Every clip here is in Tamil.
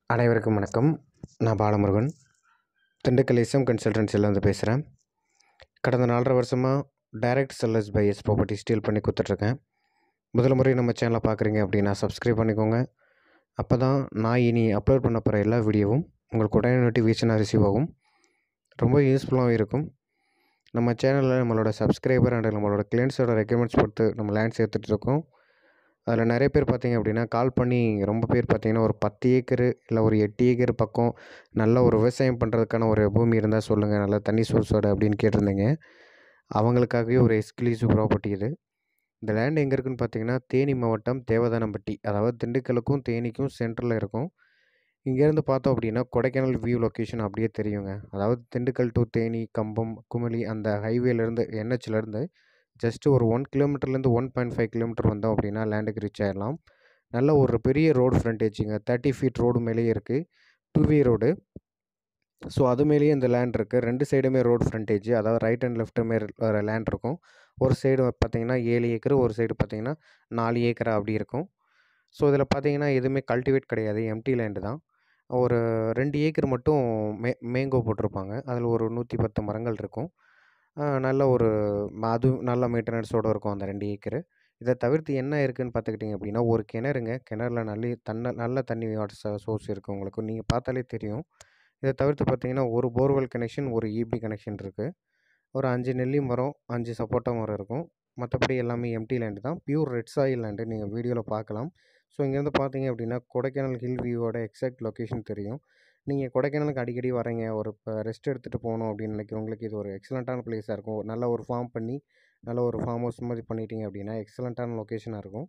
அனைவருக்கும் வணக்கம் நான் பாலமுருகன் திண்டுக்கல் எஸ்எம் கன்சல்டன்சிலேருந்து பேசுகிறேன் கடந்த நாலரை வருஷமாக direct sellers by S property ஸ்டீல் பண்ணி கொடுத்துட்ருக்கேன் முதல் முறை நம்ம சேனலை பார்க்குறீங்க அப்படின்னா சப்ஸ்கிரைப் பண்ணிக்கோங்க அப்போ தான் நான் இனி அப்லோட் பண்ண போகிற எல்லா வீடியோவும் உங்களுக்கு உடனே நோட்டிஃபிகேஷனாக ரிசீவ் ஆகும் ரொம்ப யூஸ்ஃபுல்லாகவும் இருக்கும் நம்ம சேனலில் நம்மளோட சப்ஸ்கிரைபர் அண்ட் நம்மளோட கிளைண்ட்ஸோட ரெக்யர்மெண்ட்ஸ் பொறுத்து நம்ம லேண்ட் சேர்த்துட்டு இருக்கோம் அதில் நிறைய பேர் பார்த்தீங்க அப்படின்னா கால் பண்ணி ரொம்ப பேர் பார்த்தீங்கன்னா ஒரு பத்து ஏக்கரு இல்லை ஒரு எட்டு ஏக்கர் பக்கம் நல்ல ஒரு விவசாயம் பண்ணுறதுக்கான ஒரு பூமி இருந்தால் சொல்லுங்கள் நல்ல தண்ணி சோர்ஸோட அப்படின்னு கேட்டிருந்தீங்க அவங்களுக்காகவே ஒரு எக்ஸ்க்ளூசிவ் ப்ராப்பர்ட்டி இது இந்த லேண்ட் எங்கே இருக்குன்னு பார்த்தீங்கன்னா தேனி மாவட்டம் தேவதானம்பட்டி அதாவது திண்டுக்கலுக்கும் தேனிக்கும் சென்டரில் இருக்கும் இங்கேருந்து பார்த்தோம் அப்படின்னா கொடைக்கானல் வியூ லொக்கேஷன் அப்படியே தெரியுங்க அதாவது திண்டுக்கல் டு தேனி கம்பம் குமிளி அந்த ஹைவேலேருந்து என்ஹெச்லேருந்து ஜஸ்ட்டு ஒரு ஒன் கிலோமீட்டர்லேருந்து ஒன் பாயிண்ட் ஃபைவ் கிலோமீட்டர் வந்தோம் அப்படின்னா லேண்டுக்கு ரீச் ஆயிடலாம் நல்ல ஒரு பெரிய ரோடு ஃப்ரண்டேஜுங்க தேர்ட்டி ஃபீட் ரோடு மேலேயே இருக்குது டூ வே ரோடு ஸோ அது மேலேயே இந்த லேண்ட் இருக்குது ரெண்டு சைடுமே ரோடு ஃப்ரண்டேஜ் அதாவது ரைட் அண்ட் லெஃப்ட் மாரி வர லேண்ட் இருக்கும் ஒரு சைடு பார்த்தீங்கன்னா ஏழு ஏக்கர் ஒரு சைடு பார்த்தீங்கன்னா நாலு ஏக்கரா அப்படி இருக்கும் ஸோ இதில் பார்த்தீங்கன்னா எதுவுமே கல்டிவேட் கிடையாது எம்டி லேண்டு தான் ஒரு ரெண்டு ஏக்கர் மட்டும் மே மேங்கோ போட்டிருப்பாங்க அதில் ஒரு நூற்றி பத்து மரங்கள் இருக்கும் நல்ல ஒரு அது நல்ல மெயின்டெனன்ஸோடு இருக்கும் அந்த ரெண்டு ஏக்கரு இதை தவிர்த்து என்ன இருக்குதுன்னு பார்த்துக்கிட்டிங்க அப்படின்னா ஒரு கிணறுங்க கிணறுல நல்ல தண்ண நல்ல தண்ணி வாட்டர் சோர்ஸ் இருக்குது உங்களுக்கு நீங்கள் பார்த்தாலே தெரியும் இதை தவிர்த்து பார்த்தீங்கன்னா ஒரு போர்வெல் கனெக்ஷன் ஒரு இபி கனெக்ஷன் இருக்குது ஒரு அஞ்சு நெல்லி மரம் அஞ்சு சப்போட்டா மரம் இருக்கும் மற்றபடி எல்லாமே எம்டி லேண்டு தான் பியூர் ரெட் சாயில் லேண்டு நீங்கள் வீடியோவில் பார்க்கலாம் ஸோ இங்கேருந்து பார்த்தீங்க அப்படின்னா கொடைக்கானல் ஹில் வியூவோட எக்ஸாக்ட் லொக்கேஷன் தெரியும் நீங்கள் கொடைக்கானலுக்கு அடிக்கடி வரீங்க ஒரு இப்போ ரெஸ்ட் எடுத்துகிட்டு போகணும் அப்படின்னு நினைக்கிறவங்களுக்கு இது ஒரு எக்ஸலண்ட்டான ப்ளேஸாக இருக்கும் நல்ல ஒரு ஃபார்ம் பண்ணி நல்ல ஒரு ஃபார்ம் ஹவுஸ் மாதிரி பண்ணிட்டீங்க அப்படின்னா எக்ஸலண்ட்டான லொக்கேஷனாக இருக்கும்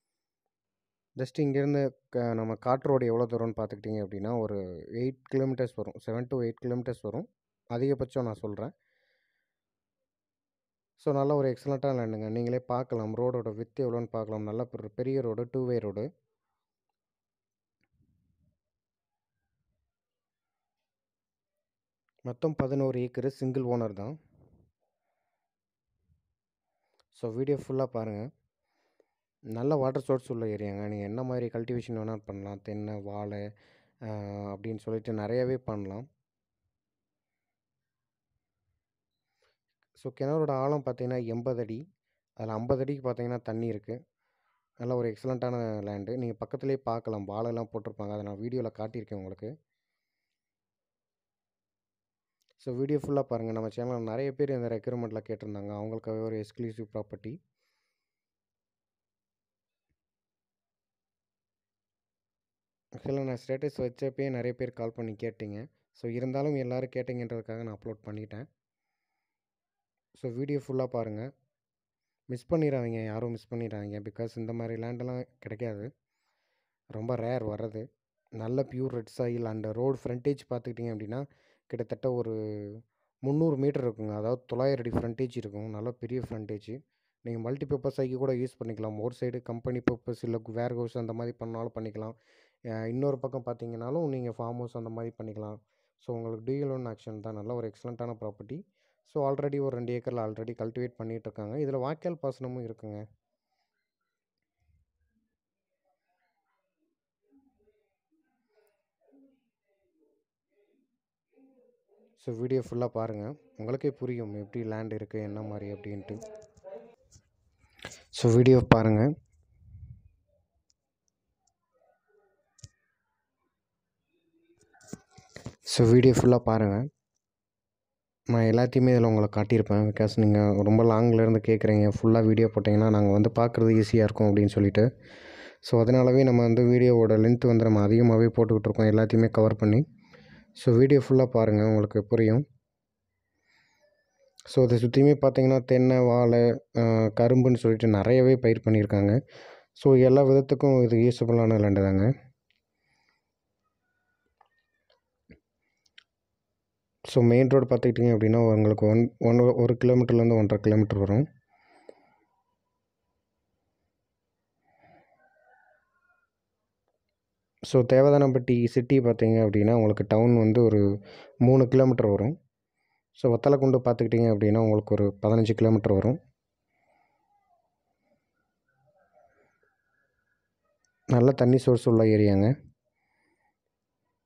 ஜஸ்ட் இங்கேருந்து க நம்ம காட் ரோடு எவ்வளோ தூரம்னு பார்த்துக்கிட்டிங்க அப்படின்னா ஒரு எயிட் கிலோமீட்டர்ஸ் வரும் செவன் டு எயிட் கிலோமீட்டர்ஸ் வரும் அதிகபட்சம் நான் சொல்கிறேன் ஸோ நல்ல ஒரு எக்ஸலண்ட்டான லேண்டுங்க நீங்களே பார்க்கலாம் ரோடோட வித் எவ்வளோன்னு பார்க்கலாம் நல்ல பெரிய ரோடு டூ வே ரோடு மொத்தம் பதினோரு ஏக்கரு சிங்கிள் ஓனர் தான் ஸோ வீடியோ ஃபுல்லாக பாருங்கள் நல்ல வாட்டர் சோர்ஸ் உள்ள ஏரியாங்க நீங்கள் என்ன மாதிரி கல்டிவேஷன் வேணால் பண்ணலாம் தென்னை வாழை அப்படின்னு சொல்லிட்டு நிறையாவே பண்ணலாம் ஸோ கிணறோட ஆழம் பார்த்தீங்கன்னா எண்பது அடி அதில் ஐம்பது அடிக்கு பார்த்தீங்கன்னா தண்ணி இருக்குது நல்ல ஒரு எக்ஸலண்ட்டான லேண்டு நீங்கள் பக்கத்துலேயே பார்க்கலாம் வாழைலாம் போட்டிருப்பாங்க அதை நான் வீடியோவில் காட்டியிருக்கேன் உங்களுக்கு ஸோ வீடியோ ஃபுல்லாக பாருங்கள் நம்ம சேனலில் நிறைய பேர் இந்த ரெக்யூர்மெண்ட்டில் கேட்டிருந்தாங்க அவங்களுக்காகவே ஒரு எக்ஸ்க்ளூசிவ் ப்ராப்பர்ட்டி ஆக்சுவலாக நான் ஸ்டேட்டஸ் வச்சப்பே நிறைய பேர் கால் பண்ணி கேட்டிங்க ஸோ இருந்தாலும் எல்லோரும் கேட்டிங்கன்றதுக்காக நான் அப்லோட் பண்ணிட்டேன் ஸோ வீடியோ ஃபுல்லாக பாருங்கள் மிஸ் பண்ணிடாதீங்க யாரும் மிஸ் பண்ணிடாதீங்க பிகாஸ் இந்த மாதிரி லேண்டெல்லாம் கிடைக்காது ரொம்ப ரேர் வர்றது நல்ல pure red soil and road frontage பார்த்துக்கிட்டிங்க அப்படின்னா கிட்டத்தட்ட ஒரு முந்நூறு மீட்டர் இருக்குங்க அதாவது தொள்ளாயிரம் அடி ஃப்ரண்டேஜ் இருக்கும் நல்ல பெரிய ஃப்ரண்டேஜ் நீங்கள் மல்டி பர்பஸ் ஆகி கூட யூஸ் பண்ணிக்கலாம் ஒரு சைடு கம்பெனி பர்பஸ் இல்லை வேர் ஹவுஸ் அந்த மாதிரி பண்ணாலும் பண்ணிக்கலாம் இன்னொரு பக்கம் பார்த்தீங்கனாலும் நீங்கள் ஃபார்ம் ஹவுஸ் அந்த மாதிரி பண்ணிக்கலாம் ஸோ உங்களுக்கு டியூல் ஒன் ஆக்ஷன் தான் நல்ல ஒரு எக்ஸலண்ட்டான ப்ராப்பர்ட்டி ஸோ ஆல்ரெடி ஒரு ரெண்டு ஏக்கரில் ஆல்ரெடி கல்டிவேட் பண்ணிகிட்டு இருக்காங்க இதில் வாய்க்கால் பாசனமும் இருக்குங்க ஸோ வீடியோ ஃபுல்லாக பாருங்கள் உங்களுக்கே புரியும் எப்படி லேண்ட் இருக்குது என்ன மாதிரி அப்படின்ட்டு ஸோ வீடியோ பாருங்கள் ஸோ வீடியோ ஃபுல்லாக பாருங்கள் நான் எல்லாத்தையுமே இதில் உங்களை காட்டியிருப்பேன் பிகாஸ் நீங்கள் ரொம்ப லாங்கிலேருந்து கேட்குறீங்க ஃபுல்லாக வீடியோ போட்டிங்கன்னா நாங்கள் வந்து பார்க்குறது ஈஸியாக இருக்கும் அப்படின்னு சொல்லிட்டு ஸோ அதனாலவே நம்ம வந்து வீடியோவோட லென்த் வந்து நம்ம அதிகமாகவே போட்டுக்கிட்டு இருக்கோம் எல்லாத்தையுமே கவர் பண்ணி ஸோ வீடியோ ஃபுல்லாக பாருங்கள் உங்களுக்கு புரியும் ஸோ இதை சுற்றியுமே பார்த்தீங்கன்னா தென்னை வாழை கரும்புன்னு சொல்லிட்டு நிறையவே பயிர் பண்ணியிருக்காங்க ஸோ எல்லா விதத்துக்கும் இது யூஸ்ஃபுல்லான லேண்டு தாங்க ஸோ மெயின் ரோடு பார்த்துக்கிட்டிங்க அப்படின்னா உங்களுக்கு ஒன் ஒன் ஒரு கிலோமீட்டர்லேருந்து ஒன்றரை கிலோமீட்டர் வரும் ஸோ தேவதானப்பட்டி சிட்டி பார்த்தீங்க அப்படின்னா உங்களுக்கு டவுன் வந்து ஒரு மூணு கிலோமீட்டர் வரும் ஸோ வத்தலக்குண்டு பார்த்துக்கிட்டிங்க அப்படின்னா உங்களுக்கு ஒரு பதினஞ்சு கிலோமீட்டர் வரும் நல்ல தண்ணி சோர்ஸ் உள்ள ஏரியாங்க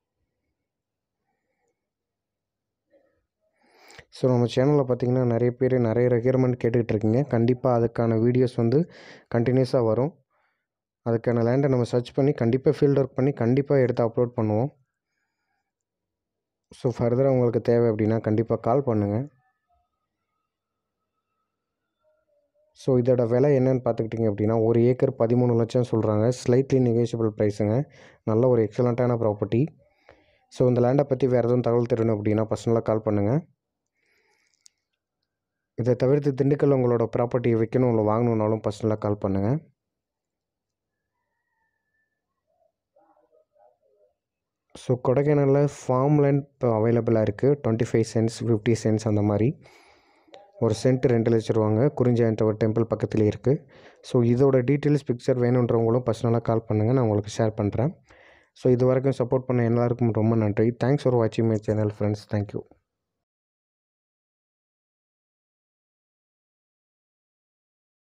ஸோ நம்ம சேனலில் பார்த்தீங்கன்னா நிறைய பேர் நிறைய ரெக்யர்மெண்ட் கேட்டுக்கிட்டு இருக்கீங்க கண்டிப்பாக அதுக்கான வீடியோஸ் வந்து கண்டினியூஸாக வரும் அதுக்கான லேண்டை நம்ம சர்ச் பண்ணி கண்டிப்பாக ஃபீல்ட் ஒர்க் பண்ணி கண்டிப்பாக எடுத்து அப்லோட் பண்ணுவோம் ஸோ ஃபர்தராக உங்களுக்கு தேவை அப்படின்னா கண்டிப்பாக கால் பண்ணுங்கள் ஸோ இதோட விலை என்னன்னு பார்த்துக்கிட்டிங்க அப்படின்னா ஒரு ஏக்கர் பதிமூணு லட்சம் சொல்கிறாங்க ஸ்லைட்லி நெகோஷியபிள் ப்ரைஸுங்க நல்ல ஒரு எக்ஸலண்ட்டான ப்ராப்பர்ட்டி ஸோ இந்த லேண்டை பற்றி வேறு எதுவும் தகவல் தெரியணும் அப்படின்னா பர்சனலாக கால் பண்ணுங்கள் இதை தவிர்த்து திண்டுக்கல் உங்களோட ப்ராப்பர்ட்டியை விற்கணும் இல்லை வாங்கணுன்னாலும் பர்சனலாக கால் பண்ணுங்கள் ஸோ கொடைக்கானலில் ஃபார்ம் லேண்ட் இப்போ அவைலபிளாக இருக்குது twenty five cents fifty cents அந்த மாதிரி ஒரு சென்ட் ரெண்டு லட்ச ரூபாங்க குறிஞ்சாயத்தவர் டெம்பிள் பக்கத்துலேயே இருக்குது ஸோ இதோட டீட்டெயில்ஸ் பிக்சர் வேணுன்றவங்களும் பர்சனலாக கால் பண்ணுங்கள் நான் உங்களுக்கு ஷேர் பண்ணுறேன் ஸோ இது வரைக்கும் சப்போர்ட் பண்ண எல்லாருக்கும் ரொம்ப நன்றி தேங்க்ஸ் ஃபார் வாட்சிங் மை சேனல் ஃப்ரெண்ட்ஸ் தேங்க்யூ